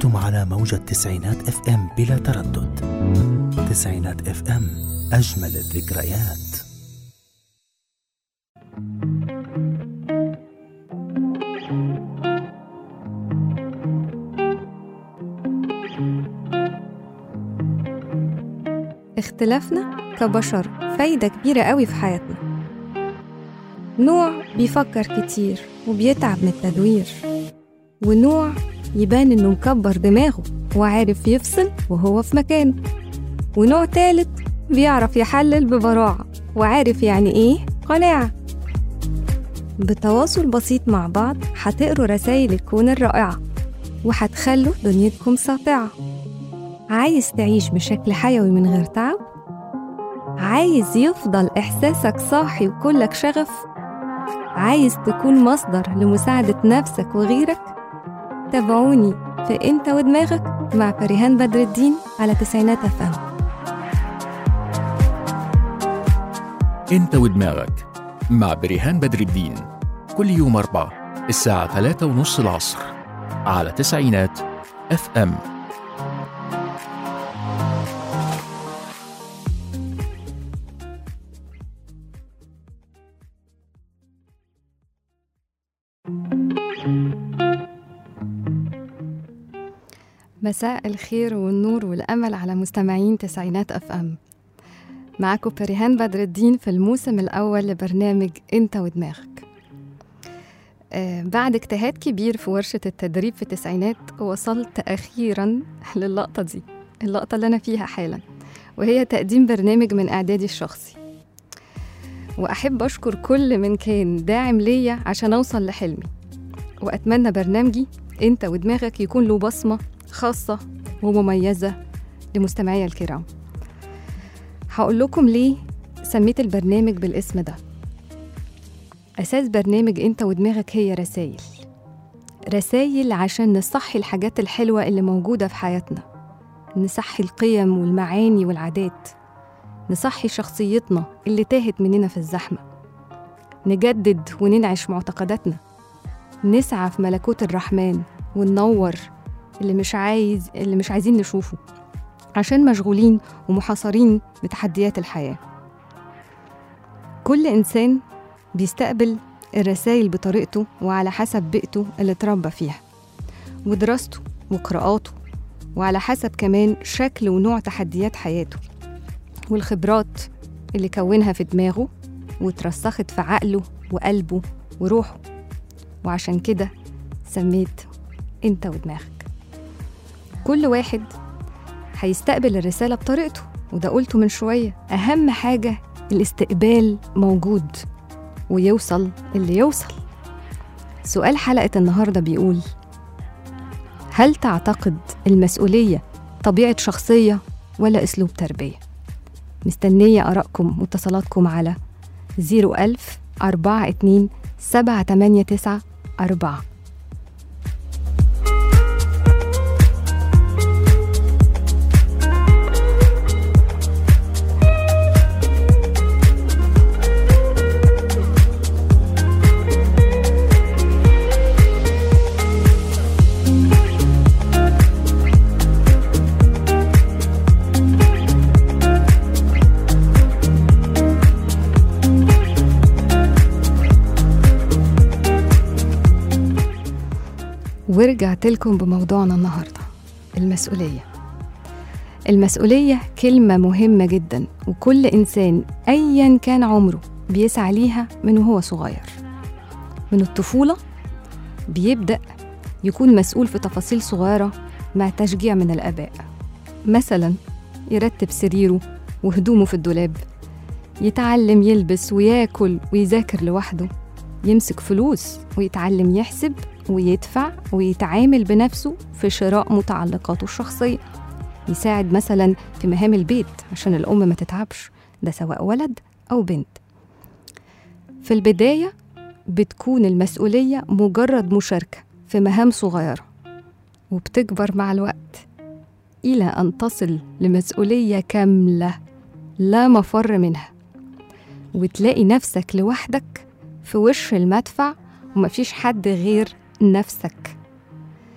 أنتم على موجة تسعينات اف ام بلا تردد تسعينات اف ام أجمل الذكريات اختلافنا كبشر فايدة كبيرة قوي في حياتنا نوع بيفكر كتير وبيتعب من التدوير ونوع يبان انه مكبر دماغه وعارف يفصل وهو في مكانه ونوع تالت بيعرف يحلل ببراعة وعارف يعني ايه قناعة بتواصل بسيط مع بعض هتقروا رسايل الكون الرائعة وهتخلوا دنيتكم ساطعة عايز تعيش بشكل حيوي من غير تعب؟ عايز يفضل إحساسك صاحي وكلك شغف؟ عايز تكون مصدر لمساعدة نفسك وغيرك؟ تابعوني في أنت ودماغك مع فريهان بدر الدين على تسعينات أفهم انت ودماغك مع بريهان بدر الدين كل يوم أربعة الساعة ثلاثة ونص العصر على تسعينات اف ام مساء الخير والنور والأمل على مستمعين تسعينات أف أم معاكم فريهان بدر الدين في الموسم الأول لبرنامج أنت ودماغك آه بعد اجتهاد كبير في ورشة التدريب في التسعينات وصلت أخيرا للقطة دي اللقطة اللي أنا فيها حالا وهي تقديم برنامج من إعدادي الشخصي وأحب أشكر كل من كان داعم ليا عشان أوصل لحلمي وأتمنى برنامجي أنت ودماغك يكون له بصمة خاصة ومميزة لمستمعي الكرام هقول لكم ليه سميت البرنامج بالاسم ده أساس برنامج أنت ودماغك هي رسايل رسايل عشان نصحي الحاجات الحلوة اللي موجودة في حياتنا نصحي القيم والمعاني والعادات نصحي شخصيتنا اللي تاهت مننا في الزحمة نجدد وننعش معتقداتنا نسعى في ملكوت الرحمن وننور اللي مش عايز اللي مش عايزين نشوفه عشان مشغولين ومحاصرين بتحديات الحياة كل إنسان بيستقبل الرسائل بطريقته وعلى حسب بيئته اللي اتربى فيها ودراسته وقراءاته وعلى حسب كمان شكل ونوع تحديات حياته والخبرات اللي كونها في دماغه وترسخت في عقله وقلبه وروحه وعشان كده سميت انت ودماغك كل واحد هيستقبل الرسالة بطريقته وده قلته من شوية أهم حاجة الاستقبال موجود ويوصل اللي يوصل سؤال حلقة النهاردة بيقول هل تعتقد المسؤولية طبيعة شخصية ولا أسلوب تربية؟ مستنية آرائكم واتصالاتكم على 01000 42 789 4 ورجعت لكم بموضوعنا النهارده المسؤوليه المسؤوليه كلمه مهمه جدا وكل انسان ايا كان عمره بيسعى ليها من وهو صغير من الطفوله بيبدا يكون مسؤول في تفاصيل صغيره مع تشجيع من الاباء مثلا يرتب سريره وهدومه في الدولاب يتعلم يلبس وياكل ويذاكر لوحده يمسك فلوس ويتعلم يحسب ويدفع ويتعامل بنفسه في شراء متعلقاته الشخصية يساعد مثلا في مهام البيت عشان الأم ما تتعبش ده سواء ولد أو بنت في البداية بتكون المسؤولية مجرد مشاركة في مهام صغيرة وبتكبر مع الوقت إلى أن تصل لمسؤولية كاملة لا مفر منها وتلاقي نفسك لوحدك في وش المدفع ومفيش حد غير نفسك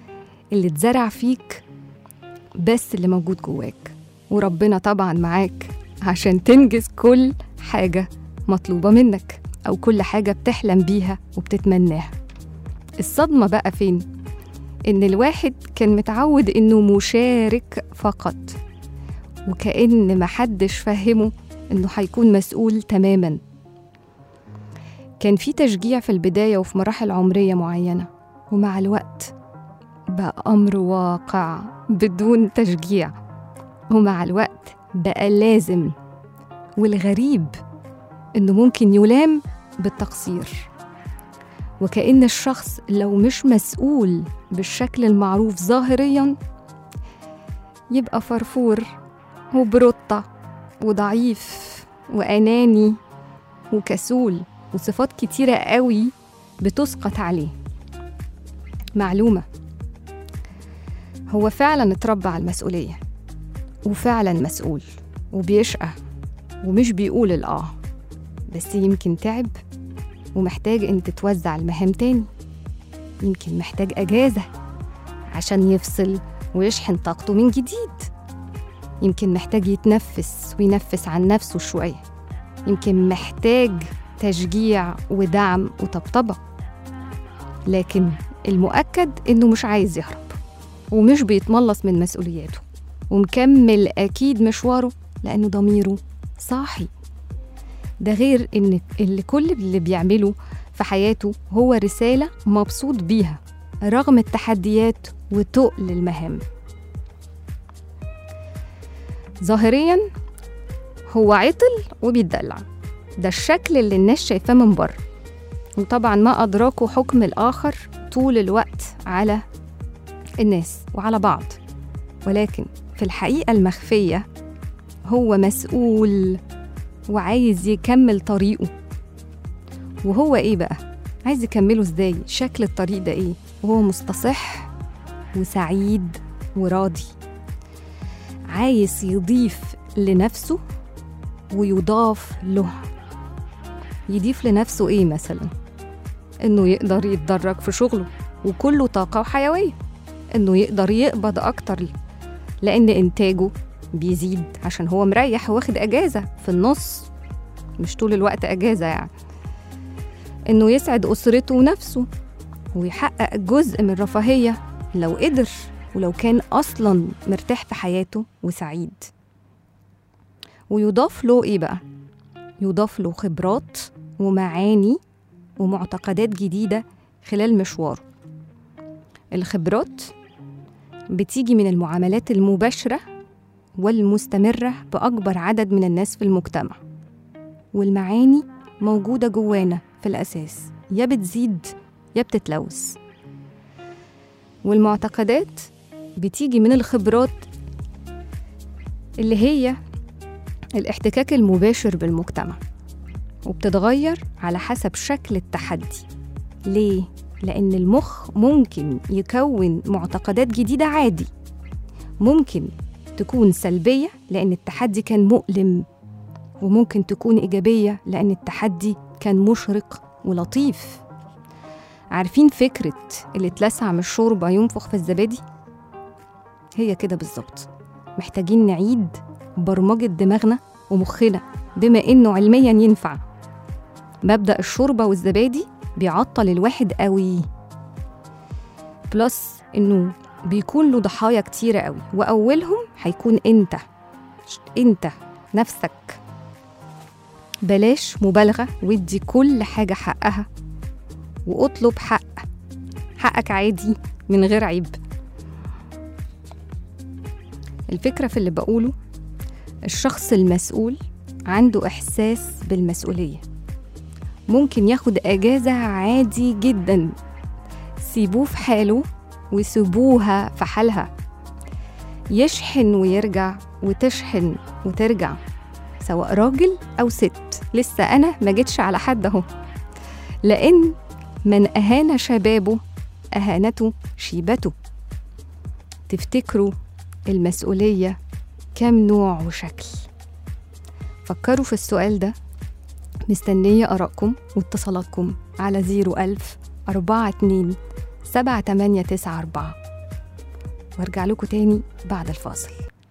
اللي اتزرع فيك بس اللي موجود جواك وربنا طبعا معاك عشان تنجز كل حاجة مطلوبة منك أو كل حاجة بتحلم بيها وبتتمناها الصدمة بقى فين؟ إن الواحد كان متعود إنه مشارك فقط وكأن محدش فهمه إنه هيكون مسؤول تماما كان في تشجيع في البداية وفي مراحل عمرية معينة ومع الوقت بقى أمر واقع بدون تشجيع ومع الوقت بقى لازم والغريب إنه ممكن يلام بالتقصير وكأن الشخص لو مش مسؤول بالشكل المعروف ظاهريا يبقى فرفور وبرطة وضعيف وأناني وكسول وصفات كتيرة قوي بتسقط عليه معلومة هو فعلا اتربى على المسؤولية وفعلا مسؤول وبيشقى ومش بيقول الآه بس يمكن تعب ومحتاج ان تتوزع المهام تاني يمكن محتاج اجازه عشان يفصل ويشحن طاقته من جديد يمكن محتاج يتنفس وينفس عن نفسه شويه يمكن محتاج تشجيع ودعم وطبطبه لكن المؤكد انه مش عايز يهرب ومش بيتملص من مسؤولياته ومكمل اكيد مشواره لانه ضميره صاحي ده غير ان اللي كل اللي بيعمله في حياته هو رسالة مبسوط بيها رغم التحديات وتقل المهام ظاهريا هو عطل وبيتدلع ده الشكل اللي الناس شايفاه من بره وطبعا ما أدراكه حكم الآخر طول الوقت على الناس وعلى بعض ولكن في الحقيقة المخفية هو مسؤول وعايز يكمل طريقه وهو ايه بقى عايز يكمله ازاي شكل الطريق ده ايه وهو مستصح وسعيد وراضي عايز يضيف لنفسه ويضاف له يضيف لنفسه ايه مثلا انه يقدر يتدرج في شغله وكله طاقة وحيوية انه يقدر يقبض اكتر لان انتاجه بيزيد عشان هو مريح واخد اجازه في النص مش طول الوقت اجازه يعني انه يسعد اسرته ونفسه ويحقق جزء من الرفاهيه لو قدر ولو كان اصلا مرتاح في حياته وسعيد ويضاف له ايه بقى يضاف له خبرات ومعاني ومعتقدات جديده خلال مشواره الخبرات بتيجي من المعاملات المباشره والمستمرة بأكبر عدد من الناس في المجتمع والمعاني موجودة جوانا في الأساس يا بتزيد يا بتتلوث والمعتقدات بتيجي من الخبرات اللي هي الاحتكاك المباشر بالمجتمع وبتتغير على حسب شكل التحدي ليه؟ لأن المخ ممكن يكون معتقدات جديدة عادي ممكن تكون سلبية لأن التحدي كان مؤلم وممكن تكون إيجابية لأن التحدي كان مشرق ولطيف عارفين فكرة اللي اتلسع من الشوربة ينفخ في الزبادي؟ هي كده بالظبط محتاجين نعيد برمجة دماغنا ومخنا بما إنه علميا ينفع مبدأ الشوربة والزبادي بيعطل الواحد قوي بلس إنه بيكون له ضحايا كتيرة قوي وأولهم هيكون أنت أنت نفسك بلاش مبالغة وادي كل حاجة حقها واطلب حق حقك عادي من غير عيب الفكرة في اللي بقوله الشخص المسؤول عنده إحساس بالمسؤولية ممكن ياخد أجازة عادي جدا سيبوه في حاله وسيبوها في حالها يشحن ويرجع وتشحن وترجع سواء راجل أو ست لسه أنا ما جيتش على حد أهو لأن من أهان شبابه أهانته شيبته تفتكروا المسؤولية كم نوع وشكل فكروا في السؤال ده مستنية آرائكم واتصالاتكم على زيرو ألف أربعة اتنين سبعة تمانية تسعة أربعة وارجع لكم تاني بعد الفاصل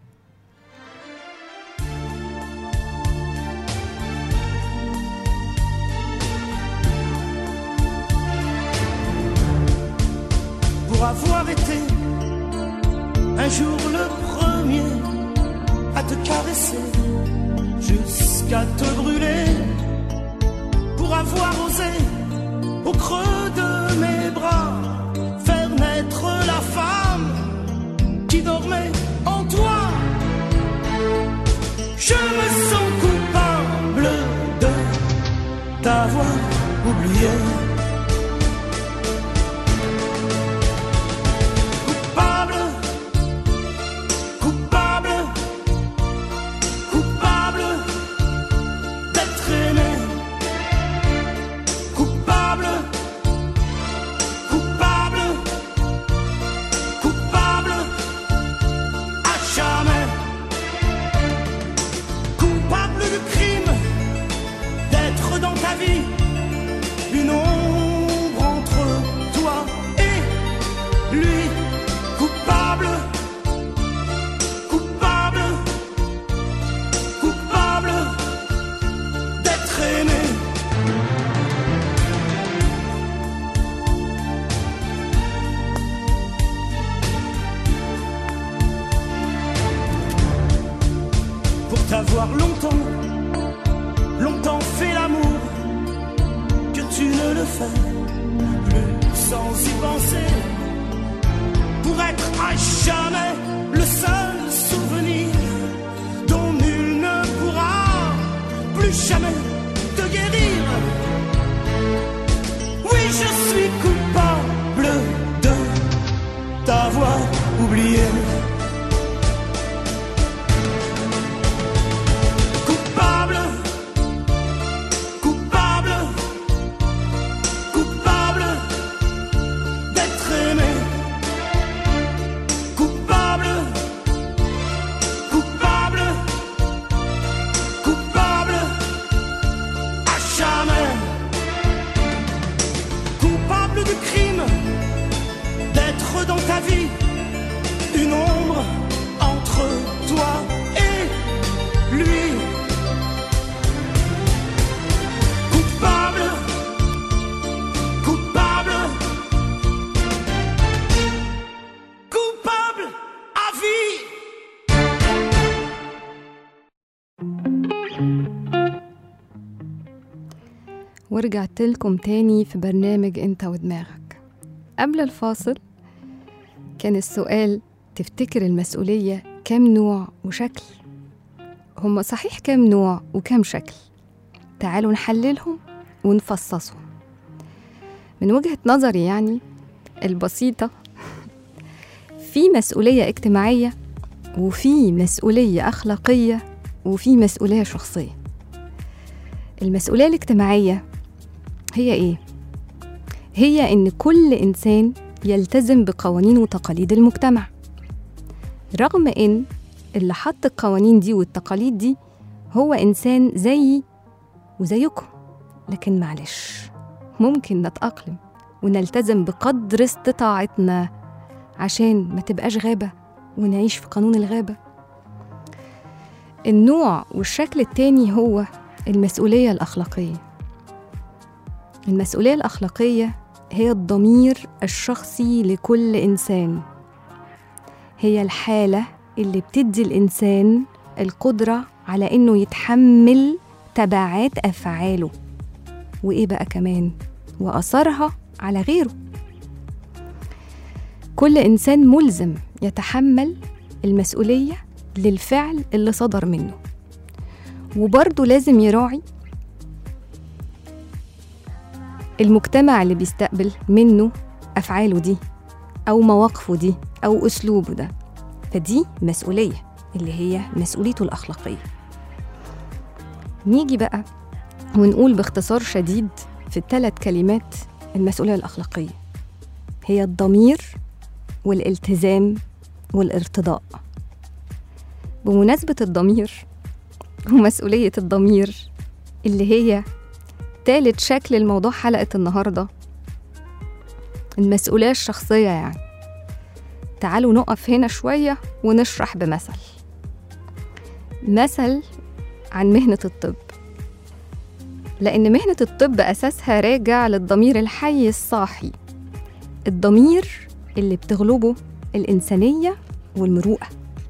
pour avoir été un jour le premier à te caresser jusqu'à te brûler, pour avoir osé au creux de mes bras faire naître la femme qui dormait en toi. Je me sens coupable de t'avoir oublié. Coupable, coupable, coupable d'être aimé. Coupable, coupable, coupable à jamais. Coupable du crime d'être dans ta vie une ombre entre toi et lui. Coupable, coupable, coupable d'être aimé. Pour t'avoir longtemps, longtemps fait l'amour, que tu ne le fais plus sans y penser pour être à jamais le seul souvenir dont nul ne pourra plus jamais te guérir. Oui, je suis coupable de t'avoir oublié. Coupable, coupable, coupable d'être aimé. Coupable, coupable, coupable à jamais. Coupable du crime d'être dans ta vie une ombre entre toi et lui. Coupable, coupable, coupable à vie. ورجعت لكم تاني في برنامج انت ودماغك قبل الفاصل كان السؤال تفتكر المسؤولية كم نوع وشكل هم صحيح كم نوع وكم شكل تعالوا نحللهم ونفصصهم من وجهة نظري يعني البسيطة في مسؤولية اجتماعية وفي مسؤولية أخلاقية وفي مسؤولية شخصية المسؤولية الاجتماعية هي إيه؟ هي إن كل إنسان يلتزم بقوانين وتقاليد المجتمع رغم إن اللي حط القوانين دي والتقاليد دي هو إنسان زيي وزيكم لكن معلش ممكن نتأقلم ونلتزم بقدر استطاعتنا عشان ما تبقاش غابة ونعيش في قانون الغابة النوع والشكل التاني هو المسؤولية الأخلاقية المسؤولية الأخلاقية هي الضمير الشخصي لكل إنسان هي الحالة اللي بتدي الإنسان القدرة على إنه يتحمل تبعات أفعاله وإيه بقى كمان وأثرها على غيره كل إنسان ملزم يتحمل المسؤولية للفعل اللي صدر منه وبرضه لازم يراعي المجتمع اللي بيستقبل منه أفعاله دي أو مواقفه دي أو أسلوبه ده فدي مسؤولية اللي هي مسؤوليته الأخلاقية نيجي بقى ونقول باختصار شديد في الثلاث كلمات المسؤولية الأخلاقية هي الضمير والالتزام والارتضاء بمناسبة الضمير ومسؤولية الضمير اللي هي تالت شكل الموضوع حلقة النهاردة المسؤولية الشخصية يعني تعالوا نقف هنا شوية ونشرح بمثل مثل عن مهنة الطب لأن مهنة الطب أساسها راجع للضمير الحي الصاحي الضمير اللي بتغلبه الإنسانية والمروءة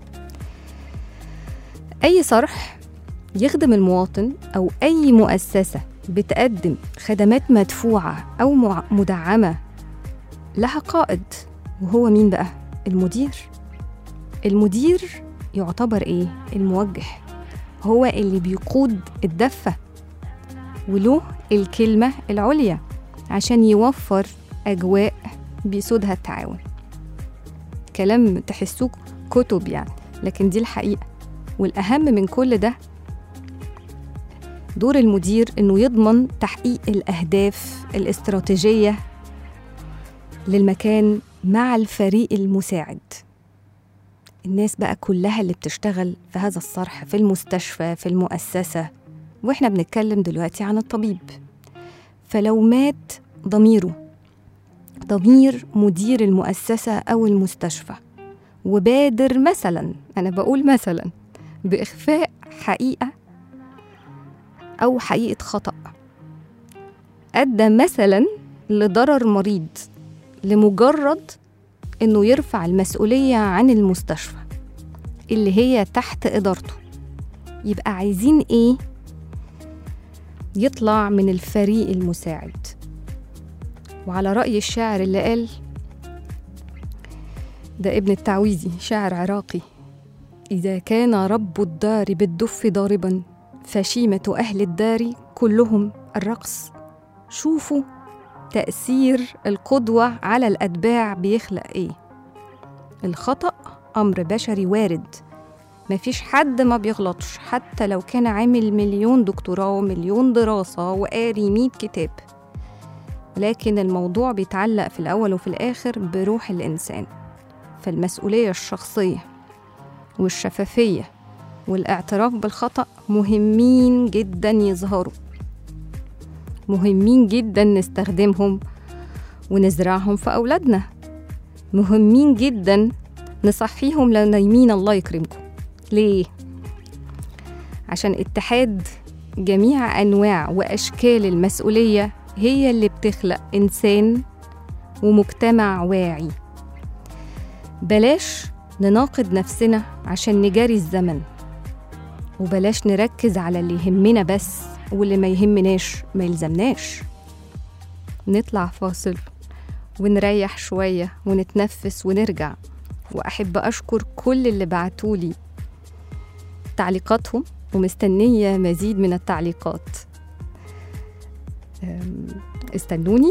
أي صرح يخدم المواطن أو أي مؤسسة بتقدم خدمات مدفوعة أو مع- مدعمة لها قائد وهو مين بقى؟ المدير المدير يعتبر إيه؟ الموجه هو اللي بيقود الدفة وله الكلمة العليا عشان يوفر أجواء بيسودها التعاون كلام تحسوه كتب يعني لكن دي الحقيقة والأهم من كل ده دور المدير إنه يضمن تحقيق الأهداف الاستراتيجية للمكان مع الفريق المساعد الناس بقى كلها اللي بتشتغل في هذا الصرح في المستشفى في المؤسسة وإحنا بنتكلم دلوقتي عن الطبيب فلو مات ضميره ضمير مدير المؤسسة أو المستشفى وبادر مثلا أنا بقول مثلا بإخفاء حقيقة أو حقيقة خطأ أدى مثلا لضرر مريض لمجرد إنه يرفع المسؤولية عن المستشفى اللي هي تحت إدارته يبقى عايزين إيه يطلع من الفريق المساعد وعلى رأي الشاعر اللي قال ده ابن التعويذي شاعر عراقي إذا كان رب الدار بالدف ضاربا فشيمة أهل الدار كلهم الرقص شوفوا تأثير القدوة على الأتباع بيخلق إيه الخطأ أمر بشري وارد مفيش حد ما بيغلطش حتى لو كان عامل مليون دكتوراه ومليون دراسة وقاري مية كتاب لكن الموضوع بيتعلق في الأول وفي الآخر بروح الإنسان فالمسؤولية الشخصية والشفافية والاعتراف بالخطأ مهمين جدا يظهروا مهمين جدا نستخدمهم ونزرعهم في أولادنا مهمين جدا نصحيهم لو نايمين الله يكرمكم ليه؟ عشان اتحاد جميع أنواع وأشكال المسؤولية هي اللي بتخلق إنسان ومجتمع واعي بلاش نناقض نفسنا عشان نجاري الزمن وبلاش نركز على اللي يهمنا بس واللي ما يهمناش ما يلزمناش نطلع فاصل ونريح شوية ونتنفس ونرجع وأحب أشكر كل اللي بعتولي تعليقاتهم ومستنية مزيد من التعليقات أم، استنوني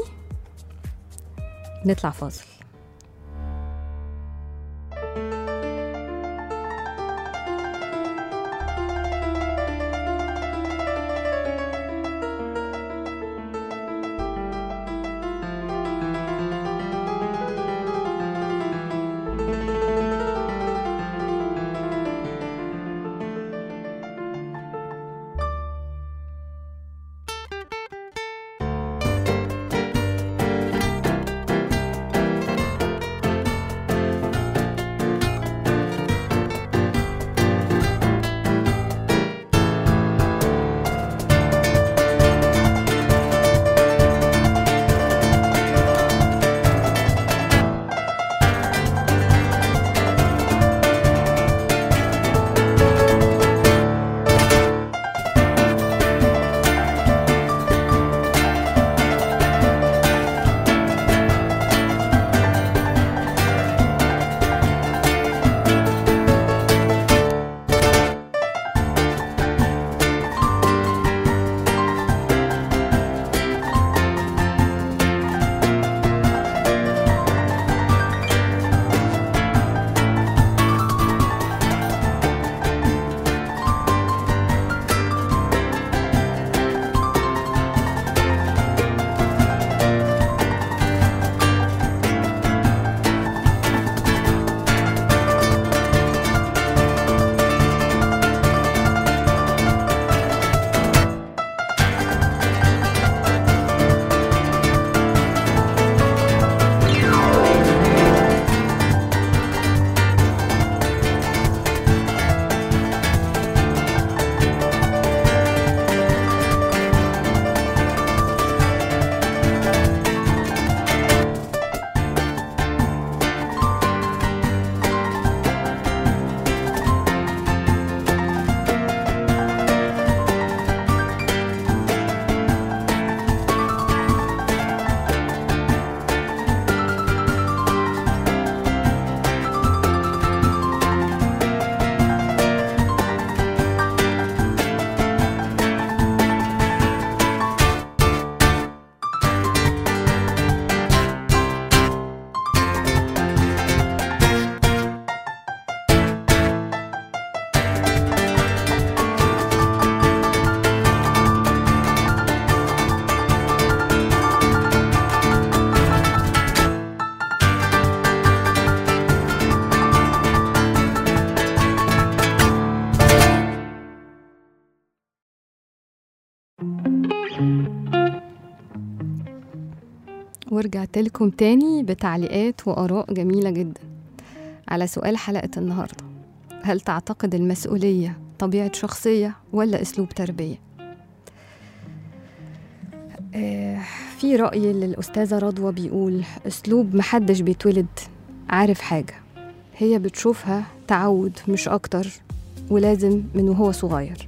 نطلع فاصل ورجعت لكم تاني بتعليقات وآراء جميلة جدا على سؤال حلقة النهاردة هل تعتقد المسؤولية طبيعة شخصية ولا أسلوب تربية؟ آه، في رأي للأستاذة رضوى بيقول أسلوب محدش بيتولد عارف حاجة هي بتشوفها تعود مش أكتر ولازم من وهو صغير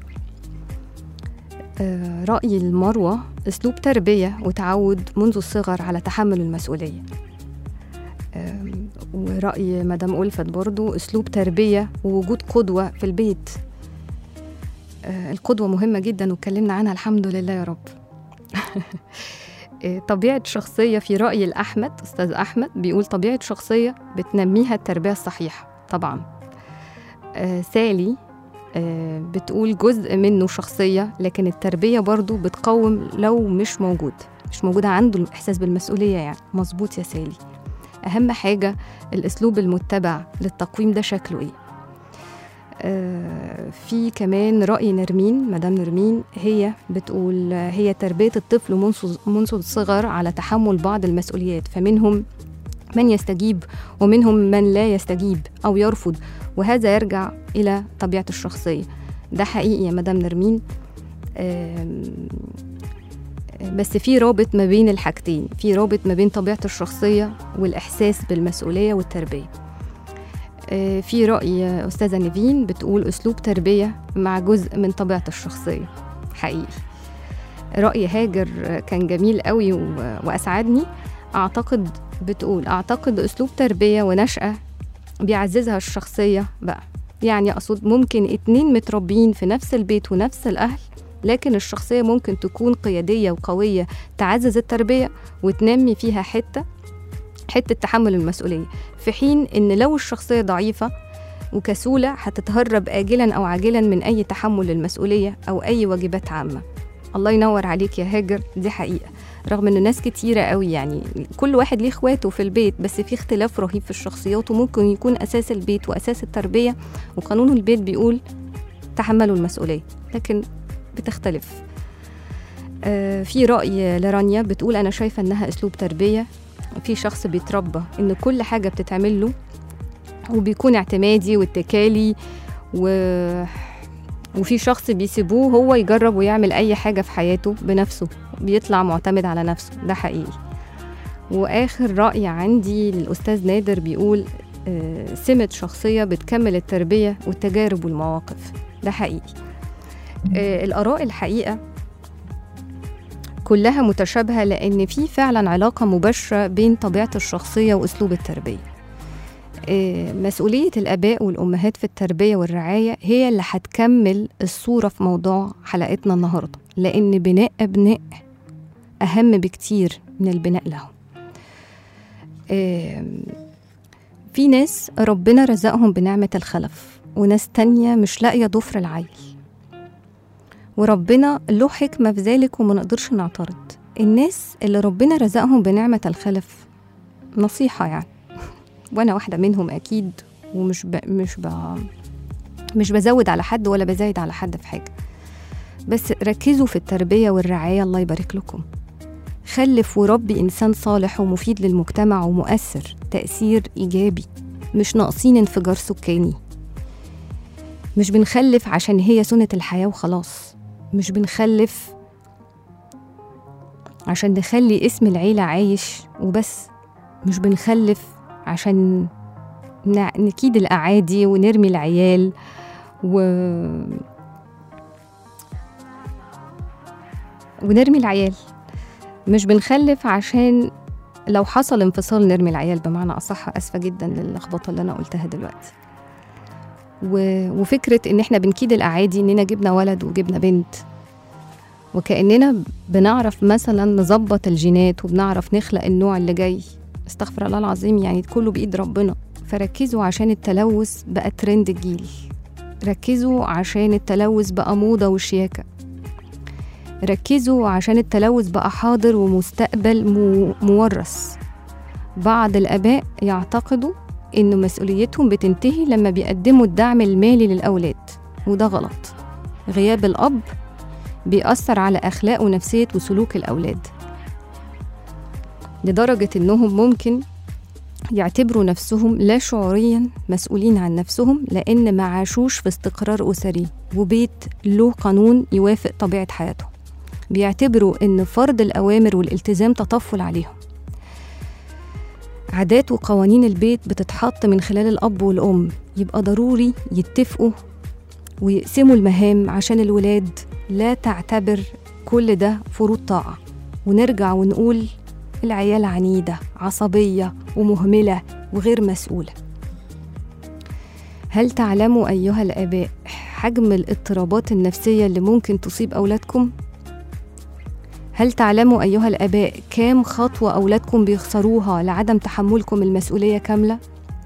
آه، رأي المروة أسلوب تربية وتعود منذ الصغر على تحمل المسؤولية آم، ورأي مدام ألفت برضو أسلوب تربية ووجود قدوة في البيت آه، القدوة مهمة جدا واتكلمنا عنها الحمد لله يا رب آه، طبيعة شخصية في رأي الأحمد أستاذ أحمد بيقول طبيعة شخصية بتنميها التربية الصحيحة طبعا آه، سالي آه، بتقول جزء منه شخصية لكن التربية برضو بتقوم لو مش موجود مش موجودة عنده الإحساس بالمسؤولية يعني مظبوط يا سالي أهم حاجة الأسلوب المتبع للتقويم ده شكله إيه آه، في كمان رأي نرمين مدام نرمين هي بتقول آه، هي تربية الطفل منذ منذ الصغر على تحمل بعض المسؤوليات فمنهم من يستجيب ومنهم من لا يستجيب أو يرفض وهذا يرجع إلى طبيعة الشخصية ده حقيقي يا مدام نرمين آم، بس في رابط ما بين الحاجتين في رابط ما بين طبيعة الشخصية والإحساس بالمسؤولية والتربية آه، في رأي أستاذة نيفين بتقول أسلوب تربية مع جزء من طبيعة الشخصية حقيقي رأي هاجر كان جميل قوي و- وأسعدني أعتقد بتقول أعتقد أسلوب تربية ونشأة بيعززها الشخصية بقى يعني أقصد ممكن اتنين متربيين في نفس البيت ونفس الأهل لكن الشخصية ممكن تكون قيادية وقوية تعزز التربية وتنمي فيها حتة حتة تحمل المسؤولية في حين إن لو الشخصية ضعيفة وكسولة هتتهرب آجلا أو عاجلا من أي تحمل المسؤولية أو أي واجبات عامة الله ينور عليك يا هاجر دي حقيقة رغم إن ناس كتيرة قوي يعني كل واحد ليه إخواته في البيت بس في اختلاف رهيب في الشخصيات وممكن يكون أساس البيت وأساس التربية وقانون البيت بيقول تحملوا المسؤولية لكن بتختلف آه، في رأي لرانيا بتقول أنا شايفة إنها أسلوب تربية في شخص بيتربى إن كل حاجة بتتعمل له وبيكون اعتمادي واتكالي و... وفي شخص بيسيبوه هو يجرب ويعمل أي حاجة في حياته بنفسه بيطلع معتمد على نفسه ده حقيقي وآخر رأي عندي للأستاذ نادر بيقول آه، سمة شخصية بتكمل التربية والتجارب والمواقف ده حقيقي آه، الآراء الحقيقة كلها متشابهة لأن في فعلا علاقة مباشرة بين طبيعة الشخصية وأسلوب التربية آه، مسؤولية الآباء والأمهات في التربية والرعاية هي اللي هتكمل الصورة في موضوع حلقتنا النهاردة لأن بناء أبناء أهم بكتير من البناء لهم آم، في ناس ربنا رزقهم بنعمة الخلف وناس تانية مش لاقية ضفر العيل وربنا له حكمة في ذلك وما نقدرش نعترض الناس اللي ربنا رزقهم بنعمة الخلف نصيحة يعني وأنا واحدة منهم أكيد ومش ب... مش ب... مش بزود على حد ولا بزايد على حد في حاجة بس ركزوا في التربية والرعاية الله يبارك لكم خلف وربي إنسان صالح ومفيد للمجتمع ومؤثر تأثير إيجابي مش ناقصين انفجار سكاني مش بنخلف عشان هي سنة الحياة وخلاص مش بنخلف عشان نخلي اسم العيلة عايش وبس مش بنخلف عشان نع- نكيد الأعادي ونرمي العيال و ونرمي العيال مش بنخلف عشان لو حصل انفصال نرمي العيال بمعنى أصح أسفة جدا للخبطة اللي أنا قلتها دلوقتي و... وفكرة إن إحنا بنكيد الأعادي إننا جبنا ولد وجبنا بنت وكأننا بنعرف مثلا نظبط الجينات وبنعرف نخلق النوع اللي جاي استغفر الله العظيم يعني كله بإيد ربنا فركزوا عشان التلوث بقى ترند الجيل ركزوا عشان التلوث بقى موضة وشياكة ركزوا عشان التلوث بقى حاضر ومستقبل مو- مورث بعض الآباء يعتقدوا إن مسؤوليتهم بتنتهي لما بيقدموا الدعم المالي للأولاد وده غلط غياب الأب بيأثر على أخلاق ونفسية وسلوك الأولاد لدرجة إنهم ممكن يعتبروا نفسهم لا شعوريا مسؤولين عن نفسهم لأن ما عاشوش في استقرار أسري وبيت له قانون يوافق طبيعة حياتهم بيعتبروا إن فرض الأوامر والالتزام تطفل عليهم عادات وقوانين البيت بتتحط من خلال الأب والأم يبقى ضروري يتفقوا ويقسموا المهام عشان الولاد لا تعتبر كل ده فروض طاعة ونرجع ونقول العيال عنيدة عصبية ومهملة وغير مسؤولة هل تعلموا أيها الآباء حجم الاضطرابات النفسية اللي ممكن تصيب أولادكم؟ هل تعلموا أيها الآباء كام خطوة أولادكم بيخسروها لعدم تحملكم المسؤولية كاملة؟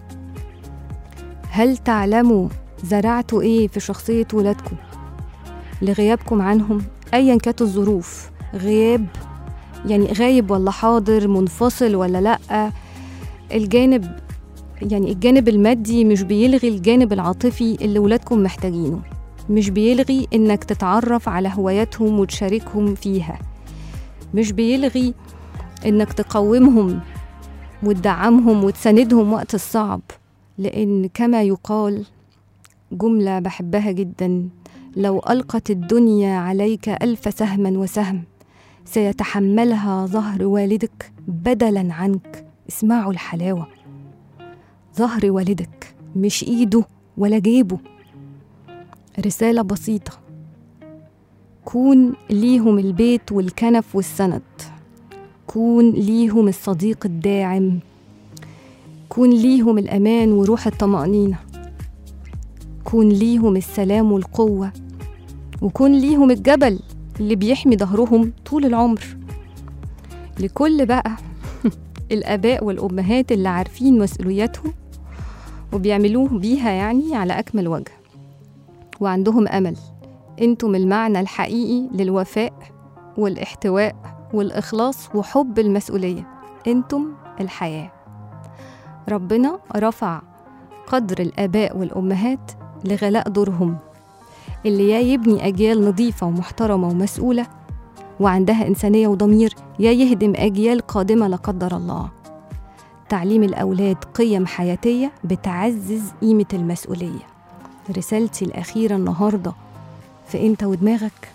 هل تعلموا زرعتوا إيه في شخصية ولادكم لغيابكم عنهم أيا كانت الظروف غياب يعني غايب ولا حاضر منفصل ولا لأ الجانب يعني الجانب المادي مش بيلغي الجانب العاطفي اللي ولادكم محتاجينه مش بيلغي إنك تتعرف على هواياتهم وتشاركهم فيها مش بيلغي إنك تقومهم وتدعمهم وتساندهم وقت الصعب لأن كما يقال جملة بحبها جدا لو ألقت الدنيا عليك ألف سهم وسهم سيتحملها ظهر والدك بدلا عنك اسمعوا الحلاوة ظهر والدك مش إيده ولا جيبه رسالة بسيطة كون ليهم البيت والكنف والسند كون ليهم الصديق الداعم كون ليهم الأمان وروح الطمأنينة كون ليهم السلام والقوة وكون ليهم الجبل اللي بيحمي ظهرهم طول العمر لكل بقى الآباء والأمهات اللي عارفين مسؤولياتهم وبيعملوه بيها يعني على أكمل وجه وعندهم أمل انتم المعنى الحقيقي للوفاء والاحتواء والإخلاص وحب المسؤولية انتم الحياة ربنا رفع قدر الآباء والأمهات لغلاء دورهم اللي يا يبني أجيال نظيفة ومحترمة ومسؤولة وعندها إنسانية وضمير يا يهدم أجيال قادمة لا قدر الله تعليم الأولاد قيم حياتية بتعزز قيمة المسؤولية رسالتي الأخيرة النهاردة في أنت ودماغك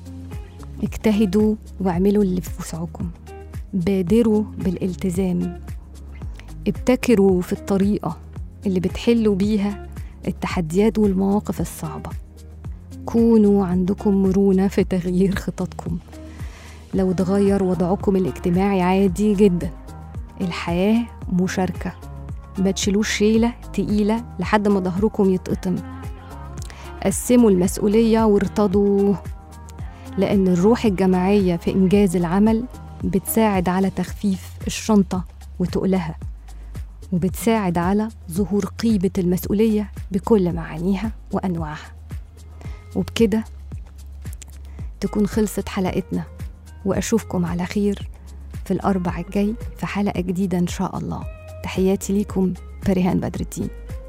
اجتهدوا واعملوا اللي في وسعكم بادروا بالالتزام ابتكروا في الطريقة اللي بتحلوا بيها التحديات والمواقف الصعبة كونوا عندكم مرونة في تغيير خططكم لو اتغير وضعكم الاجتماعي عادي جدا الحياة مشاركة ما تشيلوش شيلة تقيلة لحد ما ظهركم يتقطم قسموا المسؤولية وارتضوا لأن الروح الجماعية في إنجاز العمل بتساعد على تخفيف الشنطة وتقلها وبتساعد على ظهور قيمة المسؤولية بكل معانيها وأنواعها وبكده تكون خلصت حلقتنا وأشوفكم على خير في الأربع الجاي في حلقة جديدة إن شاء الله تحياتي ليكم فريهان بدر الدين